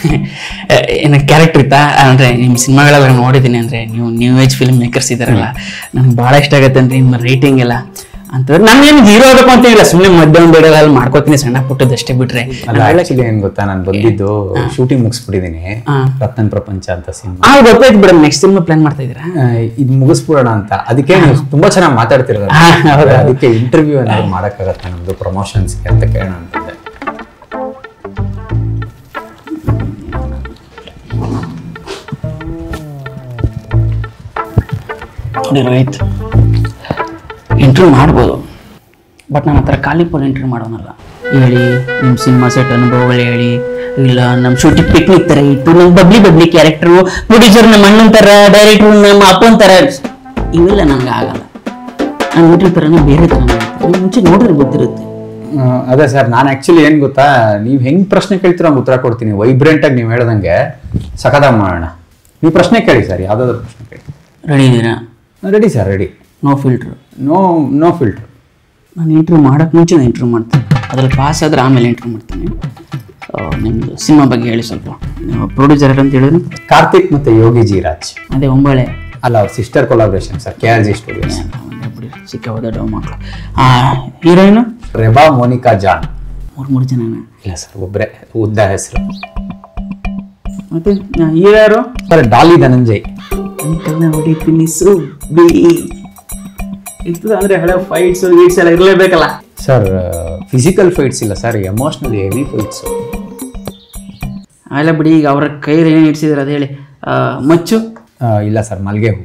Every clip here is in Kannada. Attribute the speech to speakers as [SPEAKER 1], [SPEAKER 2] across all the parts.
[SPEAKER 1] ಏನು ಕ್ಯಾರೆಕ್ಟರ್ ಇತ್ತಾ ಅಂದರೆ ನಿಮ್ಮ ಸಿನಿಮಾಗಳೆಲ್ಲ ನೋಡಿದ್ದೀನಿ ಅಂದರೆ ನೀವು ನ್ಯೂ ಏಜ್ ಫಿಲ್ಮ್ ಮೇಕರ್ಸ್ ಇದ್ದಾರಲ್ಲ ನನಗೆ ಭಾಳ ಇಷ್ಟ ಆಗುತ್ತೆ ಅಂದರೆ ನಿಮ್ಮ ರೈಟಿಂಗ್ ಎಲ್ಲ ಅಂತಂದ್ರೆ ನಾನೇನು ಹೀರೋ ಆಗಬೇಕು ಅಂತಿಲ್ಲ ಸುಮ್ಮನೆ ಮಧ್ಯ ಒಂದು ಅಲ್ಲಿ ಮಾಡ್ಕೋತೀನಿ ಸಣ್ಣ ಪುಟ್ಟದ್ದು ಅಷ್ಟೇ ಬಿಟ್ರೆ
[SPEAKER 2] ಅಲ್ಲ ಆಕ್ಚುಲಿ ಏನ್ ಗೊತ್ತಾ ನಾನು ಬಂದಿದ್ದು ಶೂಟಿಂಗ್ ಮುಗಿಸ್ಬಿಟ್ಟಿದೀನಿ
[SPEAKER 1] ಹಾ.
[SPEAKER 2] ರತ್ನನ್ ಪ್ರಪಂಚ ಅಂತ ಸಿನಿಮಾ
[SPEAKER 1] ಆ ಗೊತ್ತಾಯ್ತು ಬಿಡಮ್ ನೆಕ್ಸ್ಟ್ ಸಿನಿಮಾ ಪ್ಲಾನ್ ಮಾಡ್ತಾ ಇದ್ದೀರಾ
[SPEAKER 2] ಇದು ಮುಗಿಸ್ಬಿಡೋಣ ಅಂತ ಅದಕ್ಕೆ ನೀವು ತುಂಬಾ ಚೆನ್ನಾಗಿ ಮಾತಾಡ್ತಿರೋದು
[SPEAKER 1] ಹಾ, ಹೌದು.
[SPEAKER 2] ಅದಕ್ಕೆ ಇಂಟರ್ವ್ಯೂ ಏನಾದ್ರು ಮಾಡಕ್ಕಾಗತ್ತೆ ನಮ್ದು ಪ್ರಮೋಷನ್ಸ್ಗೆ ಅಂತ ಕೇಳೋಣ ಅಂತಂದೆ
[SPEAKER 1] ನೋಡಿ ರೋಹಿತ್ ಇಂಟರ್ವ್ಯೂ ಮಾಡ್ಬೋದು ಬಟ್ ನಾನು ಆ ಥರ ಖಾಲಿ ಪೋಲ್ ಇಂಟರ್ವ್ಯೂ ಮಾಡೋನಲ್ಲ ಹೇಳಿ ನಿಮ್ಮ ಸಿನಿಮಾ ಸೆಟ್ ಅನುಭವಗಳು ಹೇಳಿ ಇಲ್ಲ ನಮ್ಮ ಶೂಟಿಂಗ್ ಪಿಕ್ನಿಕ್ ಥರ ಇಟ್ಟು ನಮ್ಮ ಬಬ್ಲಿ ಬಬ್ಲಿ ಕ್ಯಾರೆಕ್ಟ್ರು ಪ್ರೊಡ್ಯೂಸರ್ ನಮ್ಮ ಅಣ್ಣನ ಥರ ಡೈರೆಕ್ಟ್ರು ನಮ್ಮ ಅಪ್ಪನ ಥರ ಇವೆಲ್ಲ ನನಗೆ ಆಗಲ್ಲ ನಾನು ಇಂಟರ್ವ್ಯೂ ಥರನೇ ಬೇರೆ ಥರ ಮಾಡ್ತೀನಿ ನೀವು ಮುಂಚೆ ನೋಡಿದ್ರೆ ಗೊತ್ತಿರುತ್ತೆ
[SPEAKER 2] ಆ, ಅದೇ ಸರ್ ನಾನು ಆಕ್ಚುಲಿ ಏನ್ ಗೊತ್ತಾ ನೀವು ಹೆಂಗ್ ಪ್ರಶ್ನೆ ಕೇಳ್ತೀರೋ ಹಂಗೆ ಉತ್ತರ ಕೊಡ್ತೀನಿ ವೈಬ್ರೆಂಟ್ ಆಗಿ ನೀವು ಹೇಳ್ದಂಗೆ ಸಖತ್ತಾಗಿ ಮಾಡೋಣ ನೀವು ಪ್ರಶ್ನೆ ಕೇಳಿ ಸರ್ ಯಾವ್ದಾದ್ರು ಪ್ರಶ್ನೆ ಕೇಳಿ
[SPEAKER 1] ರೆಡಿ ಇದ್ದೀರಾ
[SPEAKER 2] ready sir ready
[SPEAKER 1] no filter
[SPEAKER 2] no no filter
[SPEAKER 1] ನಾನು ಇಂಟರ್ವ್ಯೂ ಮಾಡೋಕ್ಕೆ ಮುಂಚೆ ನಾನು ಇಂಟರ್ವ್ಯೂ ಮಾಡ್ತೀನಿ ಅದ್ರಲ್ಲಿ ಪಾಸ್ ಆದ್ರೆ ಆಮೇಲೆ ಇಂಟರ್ವ್ಯೂ ಮಾಡ್ತೀನಿ ಆ, ನಿಮ್ಮದು ಸಿನಿಮಾ ಬಗ್ಗೆ ಹೇಳಿ ಸ್ವಲ್ಪ ನೀವು ಪ್ರೊಡ್ಯೂಸರ್ ಅಂತ ಹೇಳಿದ್ರೆ
[SPEAKER 2] ಕಾರ್ತಿಕ್ ಮತ್ತೆ ಯೋಗಿ ಜಿ ರಾಜ್
[SPEAKER 1] ಅದೇ ಒಂಬಳೆ
[SPEAKER 2] ಅಲ್ಲ ಅವ್ರ sister collaboration sir K R G studios
[SPEAKER 1] ಬಿಡಿ ಚಿಕ್ಕ ಹೋದ ಡವ್ ಮಕ್ಕಳು ಆ ಹೀರೋಯಿನು
[SPEAKER 2] ರೆಬಾ ಮೋನಿಕಾ ಜಾನ್
[SPEAKER 1] ಮೂರು ಮೂರು ಜನನ
[SPEAKER 2] ಇಲ್ಲ ಸರ್ ಒಬ್ರೆ ಉದ್ದ ಹೆಸರು
[SPEAKER 1] ಮತ್ತೆ ಹೀರೋ ಯಾರು
[SPEAKER 2] ಸರ್ ಡಾಲಿ ಧನಂಜಯ್
[SPEAKER 1] ಅಂಕಲ್ನ ಹೊಡಿತೀನಿ ಸುಬ್ಬಿ ಇರ್ತದೆ ಅಂದರೆ ಹಳೆ ಫೈಟ್ಸು ಗೀಟ್ಸ್ ಎಲ್ಲ ಇರಲೇಬೇಕಲ್ಲ
[SPEAKER 2] ಸರ್ ಫಿಸಿಕಲ್ ಫೈಟ್ಸ್ ಇಲ್ಲ ಸರ್ ಎಮೋಷನಲ್ ಹೆವಿ ಫೈಟ್ಸ್
[SPEAKER 1] ಅಲ್ಲ ಬಿಡಿ ಈಗ ಅವರ ಕೈಯಲ್ಲಿ ಏನು ಇಡ್ಸಿದಾರೆ ಅದು ಹೇಳಿ ಆ, ಮಚ್ಚು
[SPEAKER 2] ಇಲ್ಲ ಸರ್ ಮಲ್ಗೆ ಹೂ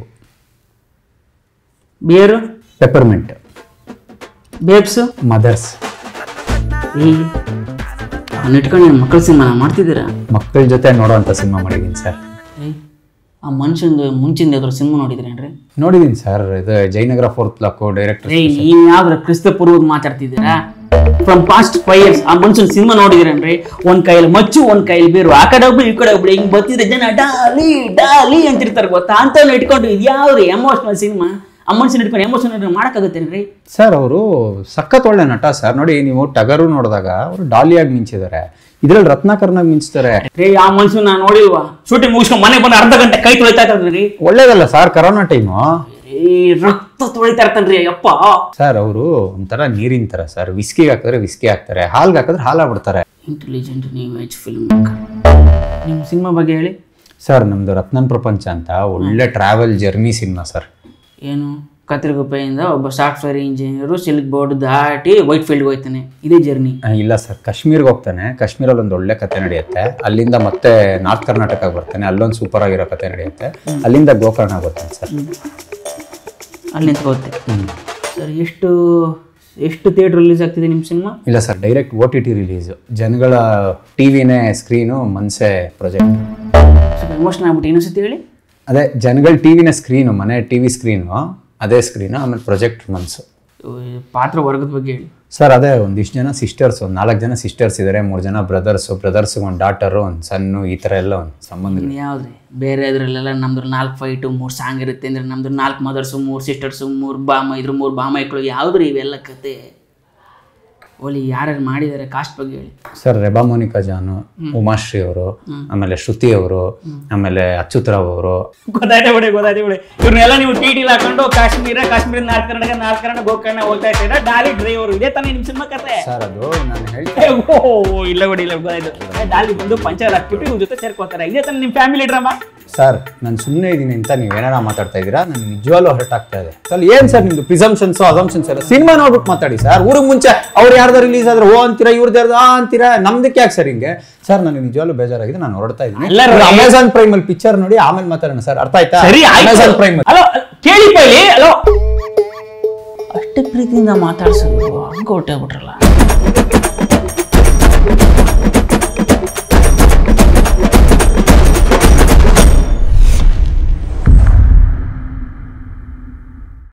[SPEAKER 1] ಬೇರು
[SPEAKER 2] ಪೆಪರ್ಮೆಂಟ್
[SPEAKER 1] ಬೇಬ್ಸು
[SPEAKER 2] ಮದರ್ಸ್
[SPEAKER 1] ಈ ಅವ್ನು ಇಟ್ಕೊಂಡು ನಿಮ್ಮ ಮಕ್ಕಳ ಸಿನಿಮಾನ ಮಾಡ್ತಿದ್ದೀರಾ
[SPEAKER 2] ಮಕ್ಕಳ ಜೊತೆ ನೋಡೋಂಥ ಸಿನಿಮಾ ಮಾಡಿದ್ದೀನಿ ಸರ್
[SPEAKER 1] ಏ, ಆ ಮನುಷ್ಯಂದು ಮುಂಚಿಂದ ಯಾವ್ದಾದ್ರು ಸಿನಿಮಾ ನೋಡಿದ್ರೇನ್ರಿ
[SPEAKER 2] ನೋಡಿದ್ದೀನಿ ಸರ್ ಇದು ಜಯನಗರ ಫೋರ್ತ್ ಬ್ಲಾಕು ಡೈರೆಕ್ಟರ್
[SPEAKER 1] ಏ ನೀವು ಯಾವ್ದಾರ ಕ್ರಿಸ್ತ ಪೂರ್ವದ ಮಾತಾಡ್ತಿದ್ದೀರಾ ಫ್ರಮ್ ಪಾಸ್ಟ್ ಫೈವ್ ಇಯರ್ಸ್ ಆ ಮನುಷ್ಯನ ಸಿನಿಮಾ ನೋಡಿದ್ರೇನ್ರಿ ಒಂದ್ ಕೈಯಲ್ಲಿ ಮಚ್ಚು ಒಂದ್ ಕೈಯಲ್ಲಿ ಬೇರು ಆ ಕಡೆ ಒಬ್ಳು ಈ ಕಡೆ ಒಬ್ಳು ಹಿಂಗ್ ಬರ್ತಿದ್ರೆ ಜನ ಡಾಲಿ ಡಾಲಿ ಅಂತಿರ್ತಾರೆ ಗೊತ್ತಾ ಅಂತವ್ನ ಇಟ್ಕೊಂಡು ಇದ್ಯಾವ್ದು ಎಮೋಷನಲ್ ಸಿನಿಮಾ ಆ ಮನುಷ್ಯನ ಇಟ್ಕೊಂಡು ಎಮೋಷನಲ್ ಮಾಡಕ್ಕಾಗತ್ತೇನ್ರಿ
[SPEAKER 2] ಸರ್ ಅವರು ಸಖತ್ ಒಳ್ಳೆ ನಟ ಸರ್ ನೋಡಿ ನೀವು ಟಗರು ನೋಡಿದಾಗ ಅವರು ಡಾಲಿಯಾಗಿ ಮಿಂಚಿದ್ದಾರೆ ಇದ್ರಲ್ಲಿ ರತ್ನಾಕರ್ನಾಗಿ ಮಿಂಚ್ತಾರೆ
[SPEAKER 1] ರೇ ಆ ಮನುಷ್ಯನ ನಾನು ನೋಡಿಲ್ವಾ ಶೂಟಿಂಗ್ ಮುಗಿಸ್ಕೊಂಡು ಮನೆಗೆ ಬಂದು ಅರ್ಧ ಗಂಟೆ ಕೈ ತೊಳಿತಾ ಇರ್ತಾರ್ರಿ
[SPEAKER 2] ಒಳ್ಳೇದಲ್ಲ ಸರ್ ಕರೋನಾ ಟೈಮು
[SPEAKER 1] ಈ ರಕ್ತ ತೊಳಿತಾ ಇರ್ತಾನ್ರಿ ಯಪ್ಪ
[SPEAKER 2] ಸರ್ ಅವರು ಒಂಥರ ನೀರಿನ ಥರ ಸರ್ ವಿಸ್ಕಿಗೆ ಹಾಕಿದ್ರೆ ವಿಸ್ಕಿ ಹಾಕ್ತಾರೆ ಹಾಲ್ಗೆ ಹಾಕಿದ್ರೆ ಹಾಲು ಆಗ್ಬಿಡ್ತಾರೆ
[SPEAKER 1] ಇಂಟೆಲಿಜೆಂಟ್ ನ್ಯೂ ಏಜ್ ಫಿಲ್ಮ್ ನಿಮ್ಮ ಸಿನಿಮಾ ಬಗ್ಗೆ ಹೇಳಿ
[SPEAKER 2] ಸರ್ ನಮ್ದು ರತ್ನನ್ ಪ್ರಪಂಚ ಅಂತ ಒಳ್ಳೆ ಟ್ರಾವೆಲ್ ಜರ್ನಿ ಸಿನಿಮಾ ಸರ್
[SPEAKER 1] ಏನು ಕತ್ರಿಗುಪ್ಪೆಯಿಂದ ಒಬ್ಬ ಸಾಫ್ಟ್ವೇರ್ ಇಂಜಿನಿಯರು ಸಿಲ್ಕ್ ಬೋರ್ಡ್ ದಾಟಿ ವೈಟ್ ಫೀಲ್ಡ್ಗೆ ಹೋಗ್ತಾನೆ ಇದೇ ಜರ್ನಿ
[SPEAKER 2] ಆ, ಇಲ್ಲ ಸರ್ ಕಾಶ್ಮೀರ್ಗೆ ಹೋಗ್ತಾನೆ ಕಾಶ್ಮೀರಲ್ಲಿ ಒಂದು ಒಳ್ಳೆ ಕತೆ ನಡೆಯುತ್ತೆ ಅಲ್ಲಿಂದ ಮತ್ತೆ ನಾರ್ತ್ ಕರ್ನಾಟಕ ಬರ್ತಾನೆ ಅಲ್ಲೊಂದು ಸೂಪರ್ ಆಗಿರೋ ಕತೆ ನಡೆಯುತ್ತೆ ಅಲ್ಲಿಂದ ಗೋಕರ್ಣ ಬರ್ತಾನೆ ಸರ್
[SPEAKER 1] ಅಲ್ಲಿ ನಿಂತ್ಕೋತೆ ಸರ್ ಎಷ್ಟು ಎಷ್ಟು ಥಿಯೇಟ್ರ್ ರಿಲೀಸ್ ಆಗ್ತಿದೆ ನಿಮ್ಮ ಸಿನಿಮಾ
[SPEAKER 2] ಇಲ್ಲ sir direct O T T release ಜನಗಳ ಟಿವಿನೇ ಸ್ಕ್ರೀನು ಮನ್ಸೆ ಪ್ರಾಜೆಕ್ಟ್
[SPEAKER 1] ಸ್ವಲ್ಪ ಎಮೋಷನ್ ಆಗ್ಬಿಟ್ಟು ಇನ್ನೊಂದ್ಸತಿ ಹೇಳಿ
[SPEAKER 2] ಅದೇ ಜನಗಳ ಟಿವಿನ ಸ್ಕ್ರೀನು ಮನೆ ಟಿವಿ ಸ್ಕ್ರೀನು ಅದೇ ಸ್ಕ್ರೀನು ಆಮೇಲೆ ಪ್ರೊಜೆಕ್ಟ್ ಮನ್ಸು
[SPEAKER 1] ಈ ಪಾತ್ರ ವರ್ಗದ ಬಗ್ಗೆ ಹೇಳಿ
[SPEAKER 2] ಸರ್ ಅದೇ ಒಂದಿಷ್ಟು ಜನ ಸಿಸ್ಟರ್ಸ್ ಒಂದು ನಾಲ್ಕು ಜನ ಸಿಸ್ಟರ್ಸ್ ಇದ್ದಾರೆ ಮೂರು ಜನ ಬ್ರದರ್ಸು ಬ್ರದರ್ಸ್ಗೆ ಒಂದು ಡಾಟರು ಒಂದು ಸನ್ನು ಈ ಥರ ಎಲ್ಲ ಒಂದು ಸಂಬಂಧ
[SPEAKER 1] ಯಾವ್ದ್ರಿ ಬೇರೆ ಅದ್ರಲ್ಲೆಲ್ಲ ನಮ್ದು ನಾಲ್ಕು ಫೈಟು ಮೂರು ಸಾಂಗ್ ಇರುತ್ತೆ ಅಂದ್ರೆ ನಮ್ದು ನಾಲ್ಕು ಮದರ್ಸು ಮೂರು ಸಿಸ್ಟರ್ಸು ಮೂರು ಬಾಮ ಇದ್ರ ಮೂರು ಬಾಮೈಕ್ಳು ಯಾವ್ದ್ರಿ ಇವೆಲ್ಲ ಕತೆ ಓಲಿ ಯಾರ್ಯಾರು ಮಾಡಿದ್ದಾರೆ ಕಾಸ್ಟ್ ಬಗ್ಗೆ ಹೇಳಿ
[SPEAKER 2] ಸರ್ ರೆಬಾ ಮೋನಿಕಾ ಜಾನು ಉಮಾಶ್ರೀ ಅವರು ಆಮೇಲೆ ಶ್ರುತಿ ಅವರು ಆಮೇಲೆ ಅಚ್ಯುತರಾವ್ ಅವರು
[SPEAKER 1] ಗೊತ್ತಾಯ್ತು ಬಿಡಿ ಗೊತ್ತಾಯ್ತು ಬಿಡಿ ಇವ್ರನ್ನೆಲ್ಲ ನೀವು ಟಿ ಟಿಲಿ ಹಾಕೊಂಡು ಕಾಶ್ಮೀರ ಕಾಶ್ಮೀರ ನಾರ್ತ್ ಕರ್ನಾಟಕ ನಾರ್ತ್ ಕರ್ನಾಟಕ ಗೋಕರ್ಣ ಹೋಗ್ತಾ ಇರ್ತೀರಾ ಡಾಲಿ ಡ್ರೈವರ್ ಇದೇ ತಾನೇ ನಿಮ್ಮ ಸಿನಿಮಾ ಕತೆ
[SPEAKER 2] ಸರ್ ಅದು ನಾನು ಹೇಳಿ
[SPEAKER 1] ಏ, ಓ ಇಲ್ಲ ಬಿಡಿ ಇಲ್ಲ ಗೊತ್ತಾಯ್ತು ಏ, ಡಾಲಿ ಬಂದು ಪಂಚರ್ ಹಾಕ್ಬಿಟ್ಟು ಇವ್ರ ಜೊತೆ ಸೇರ್ಕೋತಾರೆ ಇದೇ ತಾನೇ ನಿಮ್ಮ ಫ್ಯಾಮಿಲಿ ಡ್ರಾಮಾ
[SPEAKER 2] ಸರ್ ನಾನು ಸುಮ್ಮನೆ ಇದ್ದೀನಿ ಅಂತ ನೀವು ಏನಾರ ಮಾತಾಡ್ತಾ ಇದ್ದೀರಾ ನನಗೆ ನಿಜವಾಗ್ಲೂ ಹರ್ಟ್ ಆಗ್ತಾ ಇದೆ ಸರ್ ಏನ್ ಸರ್ ನಿಮ್ದು ಪ್ರಿಸಂಪ್ಷನ್ಸ್ ಅಸಂಪ್ಷನ್ಸ್ ಎಲ್ಲ ಸಿನಿಮಾ ನೋಡ್ಬಿಟ್ಟು ಮಾತಾಡಿ ಸರ್ ಊರಿಗೆ ಮುಂಚೆ ಅವ್ರು ಯಾರ್ದು ರಿಲೀಸ್ ಆದ್ರೆ ಓ ಅಂತೀರಾ ಇವ್ರದ್ದು ಯಾರ್ದು ಆ ಅಂತೀರಾ ನಮ್ದಕ್ಕೆ ಯಾಕೆ ಸರ್ ಹಿಂಗೆ ಸರ್ ನನಗೆ ನಿಜವಾಗ್ಲೂ ಬೇಜಾರಾಗಿದೆ ನಾನು ಹೊರಡ್ತಾ ಇದ್ದೀನಿ
[SPEAKER 1] ಅಲ್ಲ ರೀ.
[SPEAKER 2] ಅಮೆಝಾನ್ ಪ್ರೈಮ್ ಅಲ್ಲಿ ಪಿಕ್ಚರ್ ನೋಡಿ ಆಮೇಲೆ ಮಾತಾಡೋಣ ಸರ್ ಅರ್ಥ ಆಯ್ತಾ
[SPEAKER 1] ಸರಿ
[SPEAKER 2] ಅಮೆಝಾನ್ ಪ್ರೈಮ್
[SPEAKER 1] ಹಲೋ ಕೇಳಿ ಪೈಲಿ ಹಲೋ ಅಷ್ಟೇ ಪ್ರೀತಿಯಿಂದ ಮಾತಾಡ್ಸೋದು ಹಂಗೆ ಹೊಟ್ಟೆ ಬಿಟ್ರಲ್ಲ